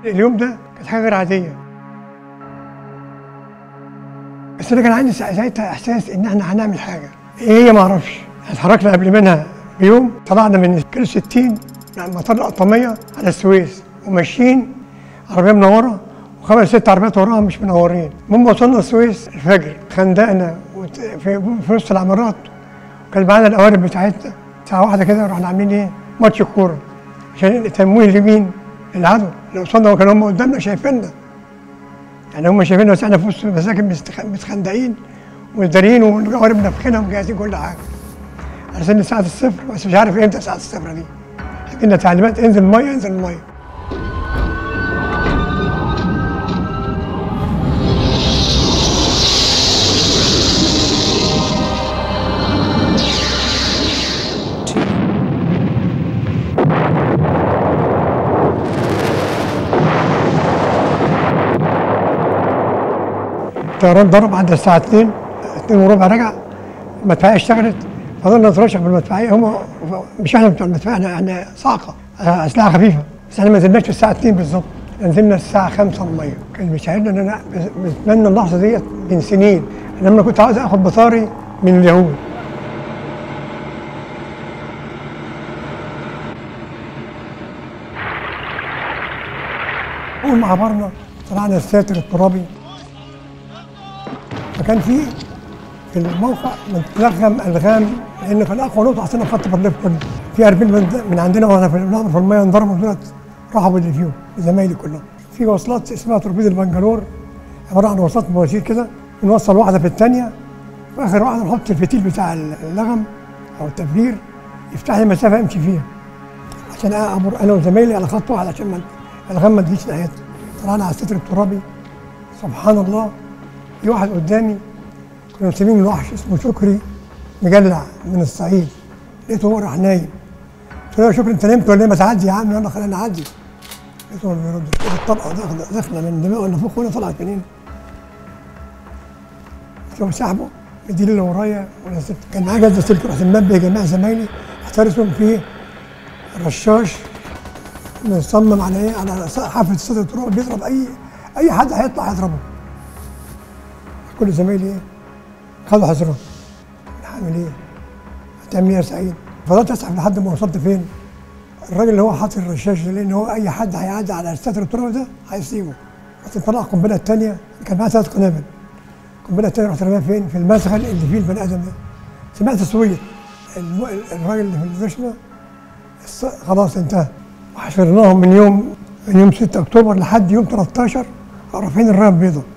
اليوم ده كانت حاجه غير عاديه بس انا كان عندي سا- ساعتها احساس ان احنا هنعمل حاجه ايه هي ما اعرفش احنا اتحركنا قبل منها بيوم طلعنا من كيلو 60 من مطار القطاميه على السويس وماشيين عربيه منوره وخمس ست عربيات وراها مش منورين المهم وصلنا السويس الفجر خندقنا وت- في في وسط العمارات وكان معانا القوارب بتاعتنا ساعه واحده كده رحنا عاملين ايه ماتش كوره عشان تمويل لمين؟ للعدو لو وصلنا وكانوا هم قدامنا شايفيننا يعني هم شايفيننا بس احنا في وسط المساكن مستخ- متخندقين ومدارين والقوارب نافخينها ومجهزين كل حاجه على سن ساعه الصفر بس مش عارف امتى ساعه الصفر دي لنا تعليمات انزل الميه انزل الميه الطيران ضرب عند الساعة 2 2 وربع رجع المدفعية اشتغلت فضلنا نترشح بالمدفعية هم مش احنا بتوع المدفعية احنا احنا صاعقة آه، أسلحة خفيفة بس احنا ما نزلناش في الساعة 2 بالظبط نزلنا الساعة 5 المية كان بيشاهدنا ان انا بتمنى اللحظة ديت من سنين انا لما كنت عاوز اخد بطاري من اليهود أول ما عبرنا طلعنا الساتر الترابي فكان في في الموقع متلغم الغام لان كان اقوى نقطه عشان خط برليف كله في 40 من, من عندنا وانا في النهر في الميه انضربوا دولت راحوا باللي فيهم زمايلي كلهم في وصلات اسمها توربيد البنجلور عباره عن وصلات مواسير كده بنوصل واحده في الثانيه في اخر واحده نحط الفتيل بتاع اللغم او التبرير يفتح لي مسافه امشي فيها عشان امر انا وزمايلي على خط واحد عشان ما الغم ما تجيش ناحيتنا طلعنا على الستر الترابي سبحان الله في واحد قدامي كنا مسمينه الوحش اسمه شكري مجلع من الصعيد لقيته هو راح نايم قلت له يا شكري انت نمت ولا ايه ما تعدي يا عم يلا خلينا نعدي لقيته ما بيردش كده الطلقه داخله داخله من دماغه اللي فوق هنا طلعت منين قلت له سحبه ادي اللي ورايا وانا سبت كان معايا جهاز سلك رحت منبه جميع زمايلي احترسهم في رشاش مصمم على ايه على حافه الصدر التراب بيضرب اي اي حد هيطلع هيضربه كل زمايلي ايه خدوا حذرهم هعمل ايه؟ هتعمل ايه يا سعيد؟ فضلت اسحب لحد ما وصلت فين؟ الراجل اللي هو حاطط الرشاش ده لان هو اي حد هيعدي على الستر التراب ده هيصيبه رحت مطلع القنبله الثانيه كان معايا ثلاث قنابل القنبله الثانيه رحت رميها فين؟ في المدخل اللي فيه البني ادم ده سمعت صويت الم- الراجل اللي في الرشمه الص- خلاص انتهى وحشرناهم من يوم من يوم 6 اكتوبر لحد يوم 13 رافعين الرايه البيضاء